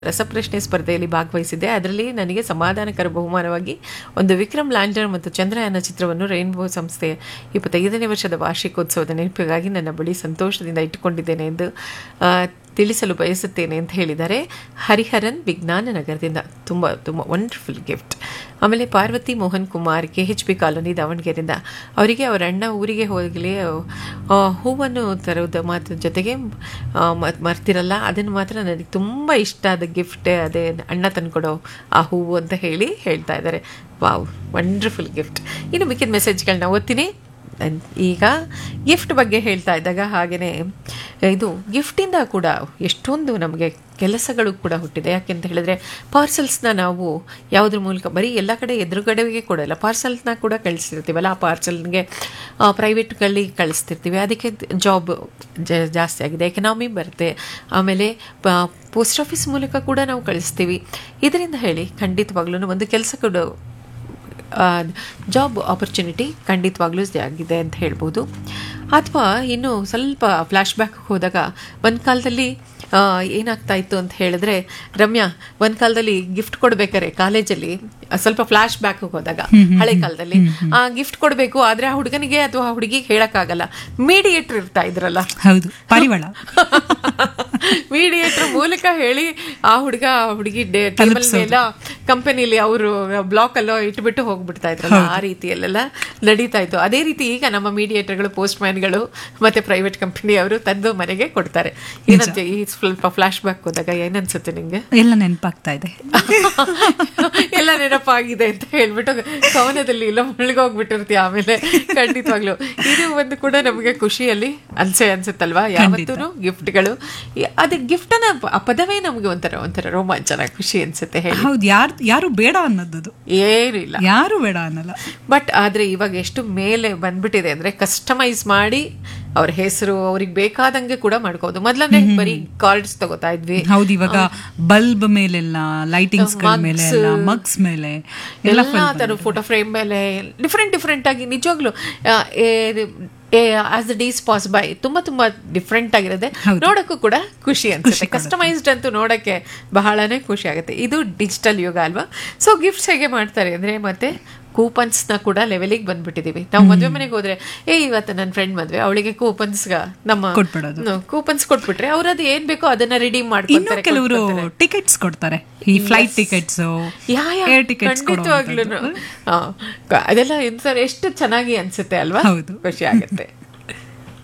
ರಸಪ್ರಶ್ನೆ ಸ್ಪರ್ಧೆಯಲ್ಲಿ ಭಾಗವಹಿಸಿದ್ದೆ ಅದರಲ್ಲಿ ನನಗೆ ಸಮಾಧಾನಕರ ಬಹುಮಾನವಾಗಿ ಒಂದು ವಿಕ್ರಮ್ ಲ್ಯಾಂಡರ್ ಮತ್ತು ಚಂದ್ರಯಾನ ಚಿತ್ರವನ್ನು ರೈನ್ಬೋ ಸಂಸ್ಥೆಯ ಇಪ್ಪತ್ತೈದನೇ ವರ್ಷದ ವಾರ್ಷಿಕೋತ್ಸವದ ನೆನಪಿಗಾಗಿ ನನ್ನ ಬಳಿ ಸಂತೋಷದಿಂದ ಇಟ್ಟುಕೊಂಡಿದ್ದೇನೆ ಎಂದು ಆ, ತಿಳಿಸಲು ಬಯಸುತ್ತೇನೆ ಅಂತ ಹೇಳಿದ್ದಾರೆ ಹರಿಹರನ್ ವಿಜ್ಞಾನ ನಗರದಿಂದ ತುಂಬ ತುಂಬ ವಂಡರ್ಫುಲ್ ಗಿಫ್ಟ್ ಆಮೇಲೆ Parvathi Mohan Kumar K H P colony ದಾವಣಗೆರೆಯಿಂದ ಅವರಿಗೆ ಅವರ ಅಣ್ಣ ಊರಿಗೆ ಹೋಗಲಿ ಆ, ಹೂವನ್ನು ತರುವುದ ಮಾತ್ರ ಜೊತೆಗೆ ಆ, ಮತ್- ಮರ್ತಿರಲ್ಲ ಅದನ್ನು ಮಾತ್ರ ನನಗೆ ತುಂಬ ಇಷ್ಟ ಆದ ಗಿಫ್ಟ್ ಅದೇ ಅಣ್ಣ ತಂದ್ಕೊಡೋ ಆ ಹೂವು ಅಂತ ಹೇಳಿ ಹೇಳ್ತಾ ಇದ್ದಾರೆ ವಾವ್ ವಂಡರ್ಫುಲ್ ಗಿಫ್ಟ್ ಇನ್ನು ಮಿಕ್ಕಿದ ಮೆಸೇಜ್ಗಳನ್ನ ಓದ್ತೀನಿ ನನ್- ಈಗ ಗಿಫ್ಟ್ ಬಗ್ಗೆ ಹೇಳ್ತಾ ಇದ್ದಾಗ ಹಾಗೆಯೇ ಇದು ಗಿಫ್ಟಿಂದ ಕೂಡ ಎಷ್ಟೊಂದು ನಮಗೆ ಕೆಲಸಗಳು ಕೂಡ ಹುಟ್ಟಿದೆ ಯಾಕೆಂತ ಹೇಳಿದ್ರೆ ಪಾರ್ಸಲ್ಸ್ನ ನಾವು ಯಾವುದ್ರ ಮೂಲಕ ಬರೀ ಎಲ್ಲ ಕಡೆ ಎದುರುಗಡೆಗೆ ಕೊಡಲ್ಲ ಪಾರ್ಸಲ್ಸ್ನ ಕೂಡ ಕಳಿಸ್ತಿರ್ತೀವಲ್ಲ ಆ ಪಾರ್ಸಲ್ಗೆ ಪ್ರೈವೇಟ್ಗಳಿಗೆ ಕಳಿಸ್ತಿರ್ತೀವಿ ಅದಕ್ಕೆ ಜಾಬ್ ಜಾಸ್ತಿ ಆಗಿದೆ ಎಕನಾಮಿ ಬರುತ್ತೆ ಆಮೇಲೆ ಪೋಸ್ಟ್ ಆಫೀಸ್ ಮೂಲಕ ಕೂಡ ನಾವು ಕಳಿಸ್ತೀವಿ ಇದರಿಂದ ಹೇಳಿ ಖಂಡಿತವಾಗ್ಲೂ ಒಂದು ಕೆಲಸ ಕೂಡ ಜಾಬ್ ಆಪರ್ಚುನಿಟಿ ಖಂಡಿತವಾಗ್ಲೂ ಆಗಿದೆ ಅಂತ ಹೇಳ್ಬೋದು ಅಥವಾ ಇನ್ನು ಸ್ವಲ್ಪ ಫ್ಲ್ಯಾಶ್ ಬ್ಯಾಕ್ ಹೋದಾಗ ಒಂದು ಕಾಲದಲ್ಲಿ ಆ, ಏನಾಗ್ತಾ ಇತ್ತು ಅಂತ ಹೇಳಿದ್ರೆ ರಮ್ಯಾ ಒಂದು ಕಾಲದಲ್ಲಿ ಗಿಫ್ಟ್ ಕೊಡ್ಬೇಕಾರೆ ಕಾಲೇಜಲ್ಲಿ ಸ್ವಲ್ಪ ಫ್ಲ್ಯಾಶ್ ಬ್ಯಾಕ್ ಹೋದಾಗ ಹಳೆ ಕಾಲದಲ್ಲಿ ಆ ಗಿಫ್ಟ್ ಕೊಡಬೇಕು ಆದ್ರೆ ಆ ಹುಡುಗನಿಗೆ ಅಥವಾ ಆ ಹುಡುಗಿಗೆ ಹೇಳಕ್ಕಾಗಲ್ಲ ಮೀಡಿಯೇಟರ್ ಇರ್ತಾ ಇದ್ರಲ್ಲ ಹೌದು ಪಾರಿವಾಳ ಮೀಡಿಯೇಟರ್ ಮೂಲಕ ಹೇಳಿ ಆ ಹುಡುಗ ಆ ಹುಡುಗಿ ಟೇಬಲ್ ಮೇಲೆ ಕಂಪನಿಲಿ ಅವರು ಬ್ಲಾಕ್ ಅಲ್ಲೋ ಇಟ್ಬಿಟ್ಟು ಹೋಗ್ಬಿಡ್ತಾ ಇದ್ರಲ್ಲ ಆ ರೀತಿಯಲ್ಲೆಲ್ಲ ನಡೀತಾ ಇತ್ತು ಅದೇ ರೀತಿ ಈಗ ನಮ್ಮ ಮೀಡಿಯೇಟರ್ಗಳು ಪೋಸ್ಟ್ ಮ್ಯಾನ್ಗಳು ಮತ್ತೆ ಪ್ರೈವೇಟ್ ಕಂಪನಿ ಅವರು ತಂದು ಮನೆಗೆ ಕೊಡ್ತಾರೆ ಏನಂತೆ ಈ ಸ್ವಲ್ಪ ಫ್ಲಾಶ್ ಬ್ಯಾಕ್ ಹೋದಾಗ ಏನನ್ಸುತ್ತೆ ನಿಂಗೆ ಎಲ್ಲ ನೆನಪಾಗ್ತಾ ಇದೆ ಎಲ್ಲ ನೆನಪಾಗಿದೆ ಅಂತ ಹೇಳ್ಬಿಟ್ಟು ಕವನದಲ್ಲಿ ಇಲ್ಲ ಮುಳುಗೋಗ್ಬಿಟ್ಟಿರ್ತೀಯ ಆಮೇಲೆ ಖಂಡಿತವಾಗ್ಲು ಇದು ಒಂದು ಕೂಡ ನಮಗೆ ಖುಷಿಯಲ್ಲಿ ಅನ್ಸೆ ಅನ್ಸುತ್ತಲ್ವಾ ಯಾವತ್ತೂ ಗಿಫ್ಟ್ಗಳು ಅದೇ ಗಿಫ್ಟ್ ಅನ್ನ ಆ ಪದವೇ ನಮಗೆ ಒಂಥರ ಒಂಥರ ರೋಮಾಂಚನ ಖುಷಿ ಅನ್ಸುತ್ತೆ ಹೇಳಿ ಹೌದು ಯಾರು ಯಾರು ಬೇಡ ಅನ್ನೋದು ಏನು ಇಲ್ಲ ಯಾರು ಬೇಡ ಅನ್ನಲ್ಲ ಬಟ್ ಆದ್ರೆ ಇವಾಗ ಎಷ್ಟು ಮೇಲೆ ಬಂದ್ಬಿಟ್ಟಿದೆ ಅಂದ್ರೆ ಕಸ್ಟಮೈಸ್ ಮಾಡಿ ಅವ್ರ ಹೆಸರು ಅವ್ರಿಗೆ ಬೇಕಾದಂಗೆ ಕೂಡ ಮಾಡ್ಕೋಬಹುದು ಮೊದ್ಲಂದ್ರೆ ಬರೀ ಕಾರ್ಡ್ಸ್ ತಗೋತಾ ಇದ್ವಿ ಹೌದು ಇವಾಗ ಬಲ್ಬ್ ಮೇಲೆಲ್ಲ ಲೈಟಿಂಗ್ಸ್ ಗಳ ಮೇಲೆ ಎಲ್ಲ ಮಗ್ಸ್ ಮೇಲೆ ಎಲ್ಲ ಎಲ್ಲ ತರ ಫೋಟೋ ಫ್ರೇಮ್ ಮೇಲೆ ಡಿಫ್ರೆಂಟ್ ಡಿಫ್ರೆಂಟ್ ಆಗಿ ನಿಜವಾಗ್ಲು as the days pass by ತುಂಬಾ ತುಂಬಾ ಡಿಫ್ರೆಂಟ್ ಆಗಿರುತ್ತೆ ನೋಡಕ್ಕೂ ಕೂಡ ಖುಷಿ ಅನ್ಸುತ್ತೆ ಕಸ್ಟಮೈಸ್ಡ್ ಅಂತೂ ನೋಡಕ್ಕೆ ಬಹಳನೇ ಖುಷಿ ಆಗುತ್ತೆ ಇದು ಡಿಜಿಟಲ್ ಯುಗ ಅಲ್ವಾ ಸೊ ಗಿಫ್ಟ್ಸ್ ಹೇಗೆ ಮಾಡ್ತಾರೆ ಅಂದ್ರೆ ಮತ್ತೆ ಕೂಪನ್ಸ್ನ ಕೂಡ ಲೆವೆಲಿಗೆ ಬಂದ್ಬಿಟ್ಟಿದೀವಿ ನಾವು ಮದುವೆ ಮನೆಗೆ ಹೋದ್ರೆ ಏ ಇವತ್ತು ನನ್ನ ಫ್ರೆಂಡ್ ಮದುವೆ ಅವಳಿಗೆ ಕೂಪನ್ಸ್ ನಮ್ಮ ಕೊಟ್ಬಿಡೋದು. ಕೂಪನ್ಸ್ ಕೊಟ್ಬಿಟ್ರೆ ಅವ್ರು ಅದು ಏನ್ ಬೇಕೋ ಅದನ್ನ ರಿಡೀಮ್ ಇನ್ನು ಮಾಡ್ಕೊತಾರೆ ಕೆಲವರು ಟಿಕೆಟ್ಸ್ ಕೊಡ್ತಾರೆ ಈ flight tickets yeah, yeah, air tickets ಖಂಡಿತವಾಗ್ಲೂನು. ಆ, ಕ- ಅದೆಲ್ಲ ಎಂತ ಎಷ್ಟು ಚೆನ್ನಾಗಿ ಅನ್ಸುತ್ತೆ ಅಲ್ವಾ ಹೌದು. ಖುಷಿ ಆಗುತ್ತೆ